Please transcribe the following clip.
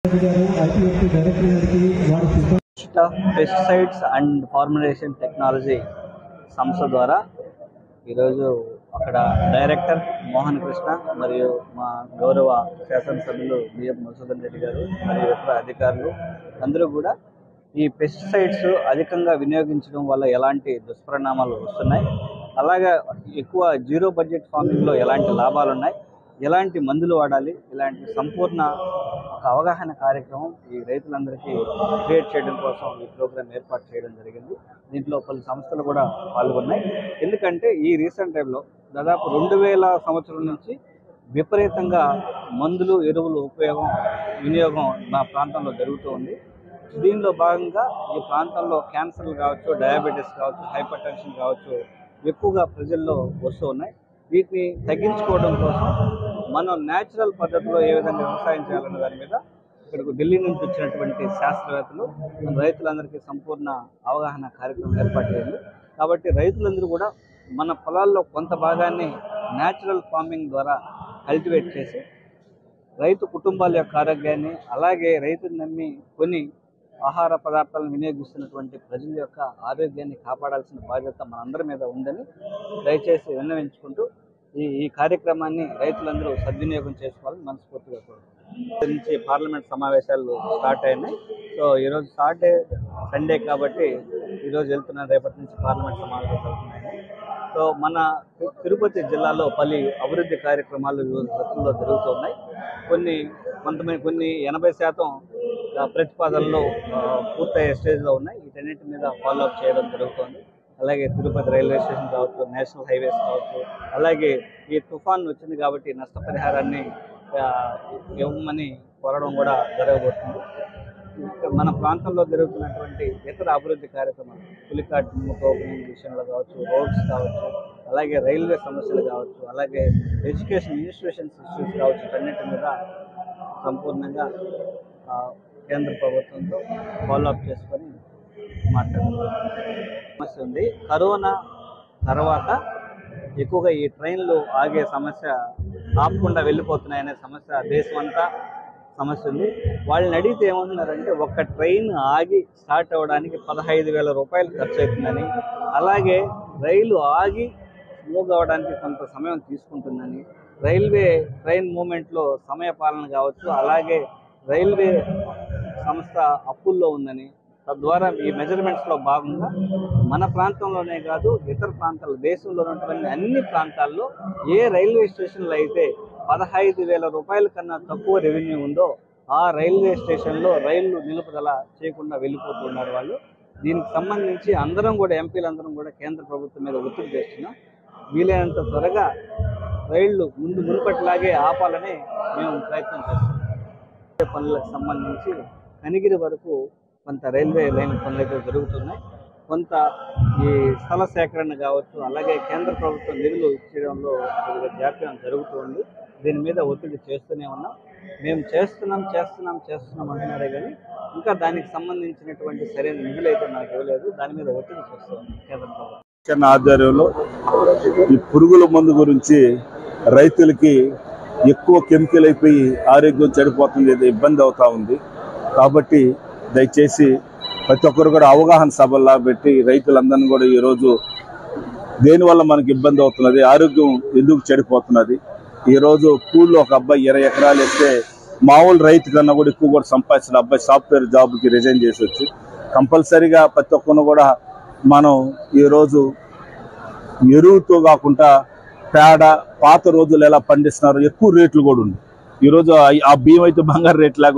గారు IPFT director గారికి వారి సిబ్బంది institute of pesticides and formulation technology సంస్థ ద్వారా ఈరోజు అక్కడ డైరెక్టర్ మోహన్ కృష్ణ మరియు మా గౌరవ శాసనసభ్యులు బిఎం మధుసూదన్ రెడ్డి గారు మరియు ఇతర అధికారులు అందరూ కూడా ఈ పెస్టిసైడ్స్ అధికంగా వినియోగించడం వల్ల ఎలాంటి దుష్పరిణామాలు వస్తున్నాయి అలాగే ఎక్కువ జీరో బడ్జెట్ ఫార్మింగ్లో ఎలాంటి లాభాలు ఉన్నాయి ఎలాంటి మందులు వాడాలి ఇలాంటి సంపూర్ణ ఒక అవగాహన కార్యక్రమం ఈ రైతులందరికీ క్రియేట్ చేయడం కోసం ఈ ప్రోగ్రామ్ ఏర్పాటు చేయడం జరిగింది దీంట్లో పలు సంస్థలు కూడా పాల్గొన్నాయి ఎందుకంటే ఈ రీసెంట్ టైంలో దాదాపు రెండు వేల సంవత్సరం నుంచి విపరీతంగా మందులు ఎరువులు ఉపయోగం వినియోగం మా ప్రాంతంలో జరుగుతూ ఉంది దీనిలో భాగంగా ఈ ప్రాంతంలో క్యాన్సర్లు కావచ్చు డయాబెటీస్ కావచ్చు హైపర్ టెన్షన్ కావచ్చు ఎక్కువగా ప్రజల్లో వస్తూ ఉన్నాయి వీటిని తగ్గించుకోవడం కోసం మనం న్యాచురల్ పద్ధతిలో ఏ విధంగా వ్యవసాయం చేయాలనే దాని మీద ఇక్కడికి ఢిల్లీ నుంచి వచ్చినటువంటి శాస్త్రవేత్తలు మన రైతులందరికీ సంపూర్ణ అవగాహన కార్యక్రమం ఏర్పాటు చేయండి కాబట్టి రైతులందరూ కూడా మన పొలాల్లో కొంత భాగాన్ని న్యాచురల్ ఫార్మింగ్ ద్వారా కల్టివేట్ చేసి రైతు కుటుంబాల యొక్క ఆరోగ్యాన్ని అలాగే రైతుని నమ్మి కొన్ని ఆహార పదార్థాలను వినియోగిస్తున్నటువంటి ప్రజల యొక్క ఆరోగ్యాన్ని కాపాడాల్సిన బాధ్యత మనందరి మీద ఉందని దయచేసి విన్నవించుకుంటూ ఈ ఈ కార్యక్రమాన్ని రైతులందరూ సద్వినియోగం చేసుకోవాలని మనస్ఫూర్తిగా కోరుకుంటున్నాను నుంచి పార్లమెంట్ సమావేశాలు స్టార్ట్ అయినాయి సో ఈరోజు సాటర్డే సండే కాబట్టి ఈరోజు వెళ్తున్న రేపటి నుంచి పార్లమెంట్ సమావేశాలు అవుతున్నాయి సో మన తి- తిరుపతి జిల్లాలో పలు అభివృద్ధి కార్యక్రమాలు వివిధ దశల్లో జరుగుతున్నాయి కొన్ని కొంతమంది కొన్ని ఎనభై శాతం ఆ, ప్రతిపాదనలు ఆ, పూర్తయ్యే స్టేజ్లో ఉన్నాయి వీటన్నిటి మీద ఫాలో అప్ చేయడం జరుగుతుంది అలాగే తిరుపతి రైల్వే స్టేషన్ కావచ్చు నేషనల్ హైవేస్ కావచ్చు అలాగే ఈ తుఫాన్ వచ్చింది కాబట్టి నష్టపరిహారాన్ని ఆ, ఇవ్వమని కోరడం కూడా జరగబోతుంది ఇంకా మన ప్రాంతంలో జరుగుతున్నటువంటి ఇతర అభివృద్ధి కార్యక్రమాలు పులికాట్ ఓపెనింగ్ విషయంలో కావచ్చు రోడ్స్ కావచ్చు అలాగే రైల్వే సమస్యలు కావచ్చు అలాగే ఎడ్యుకేషన్ ఇన్స్టిట్యూషన్స్ ఇష్యూస్ కావచ్చు వీటన్నిటి మీద సంపూర్ణంగా ఆ, కేంద్ర ప్రభుత్వంతో ఫాలో అప్ చేసుకొని మాట్లాడుతున్నాం సమస్య ఉంది కరోనా తర్వాత ఎక్కువగా ఈ ట్రైన్లు ఆగే సమస్య ఆపకుండా వెళ్ళిపోతున్నాయనే సమస్య దేశం అంతా సమస్య ఉంది వాళ్ళని అడిగితే ఏమంటున్నారంటే ఒక్క ట్రైన్ ఆగి స్టార్ట్ అవ్వడానికి పదహైదు వేల రూపాయలు ఖర్చు అవుతుందని అలాగే రైలు ఆగి మూవ్ అవ్వడానికి కొంత సమయం తీసుకుంటుందని రైల్వే ట్రైన్ మూమెంట్లో సమయపాలన కావచ్చు అలాగే రైల్వే సంస్థ అప్పుల్లో ఉందని తద్వారా ఈ మెజర్మెంట్స్లో భాగంగా మన ప్రాంతంలోనే కాదు ఇతర ప్రాంతాలు దేశంలో ఉన్నటువంటి అన్ని ప్రాంతాల్లో ఏ రైల్వే స్టేషన్లో అయితే పదహైదు వేల రూపాయల కన్నా తక్కువ రెవెన్యూ ఉందో ఆ రైల్వే స్టేషన్లో రైళ్లు నిలుపుదల చేయకుండా వెళ్ళిపోతున్నారు వాళ్ళు దీనికి సంబంధించి అందరం కూడా ఎంపీలందరం కూడా కేంద్ర ప్రభుత్వం మీద ఒత్తిడి చేస్తున్నాం వీలైనంత త్వరగా రైళ్లు ముందు మునుపటిలాగే ఆపాలని మేము ప్రయత్నం చేస్తున్నాం రైల్వే పనులకు సంబంధించి కనిగిరి వరకు కొంత రైల్వే లైన్ పనులు అయితే జరుగుతున్నాయి కొంత ఈ స్థల సేకరణ కావచ్చు అలాగే కేంద్ర ప్రభుత్వం నిధులు ఇచ్చడంలో కొద్దిగా జాప్యం జరుగుతుంది దీని మీద ఒత్తిడి చేస్తూనే ఉన్నాం మేము చేస్తున్నాం చేస్తున్నాం చేస్తున్నాం అంటున్నారే కానీ ఇంకా దానికి సంబంధించినటువంటి సరైన నిధులు అయితే నాకు ఇవ్వలేదు దాని మీద ఒత్తిడి చేస్తున్నాం కేంద్ర ప్రభుత్వం కమిషన్ ఆధ్వర్యంలో ఈ పురుగుల మందు గురించి రైతులకి ఎక్కువ కెమికల్ అయిపోయి ఆరోగ్యం చెడిపోతుంది ఇది ఇబ్బంది అవుతా ఉంది కాబట్టి దయచేసి ప్రతి ఒక్కరు కూడా అవగాహన సభల్లా పెట్టి రైతులందరినీ కూడా ఈరోజు దేనివల్ల మనకి ఇబ్బంది అవుతున్నది ఆరోగ్యం ఎందుకు చెడిపోతున్నది ఈరోజు పూల్లో ఒక అబ్బాయి ఇరవై ఎకరాలు వేస్తే మామూలు రైతు కన్నా కూడా ఎక్కువ కూడా సంపాదించిన అబ్బాయి సాఫ్ట్వేర్ జాబ్కి రిజైన్ చేసి వచ్చి కంపల్సరీగా ప్రతి ఒక్కరు కూడా మనం ఈరోజు ఎరువుతో కాకుండా పేడ పాత రోజులు ఎలా పండిస్తున్నారు ఎక్కువ రేట్లు కూడా ఉంది ఈరోజు ఆ- ఆ బియ్యం అయితే బంగారు రేట్ లాగా